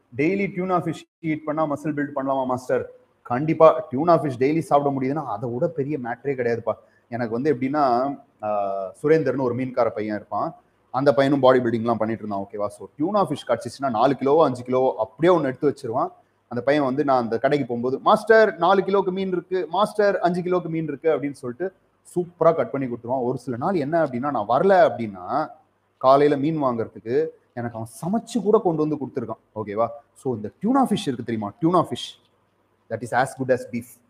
daily tuna fish eat பண்ணா muscle build பண்ணலாமா master கண்டிப்பா டியூனா ஃபிஷ் டெய்லி சாப்பிட முடியுதுன்னா அதை விட பெரிய மேட்ரே கிடையாதுப்பா எனக்கு வந்து எப்படின்னா ஆஹ், சுரேந்தர்னு ஒரு மீன்கார பையன் இருப்பான் அந்த பையனும் பாடி பில்டிங்லாம் பண்ணிட்டு இருந்தான் ஓகேவா ஸோ டியூனா ஃபிஷ் கிடச்சிச்சுன்னா நாலு கிலோவோ அஞ்சு கிலோவோ அப்படியே ஒன்று எடுத்து வச்சிருவான் அந்த பையன் வந்து நான் அந்த கடைக்கு போகும்போது மாஸ்டர் நாலு கிலோக்கு மீன் இருக்கு மாஸ்டர் அஞ்சு கிலோக்கு மீன் இருக்கு அப்படின்னு சொல்லிட்டு சூப்பராக கட் பண்ணி கொடுத்துருவான் ஒரு சில நாள் என்ன அப்படின்னா நான் வரல அப்படின்னா காலையில மீன் வாங்குறதுக்கு எனக்கு அவன் சமைச்சு கூட கொண்டு வந்து கொடுத்துருக்கான் ஓகேவா ஸோ இந்த டியூனா ஃபிஷ் இருக்கு தெரியுமா tuna fish that is as good as beef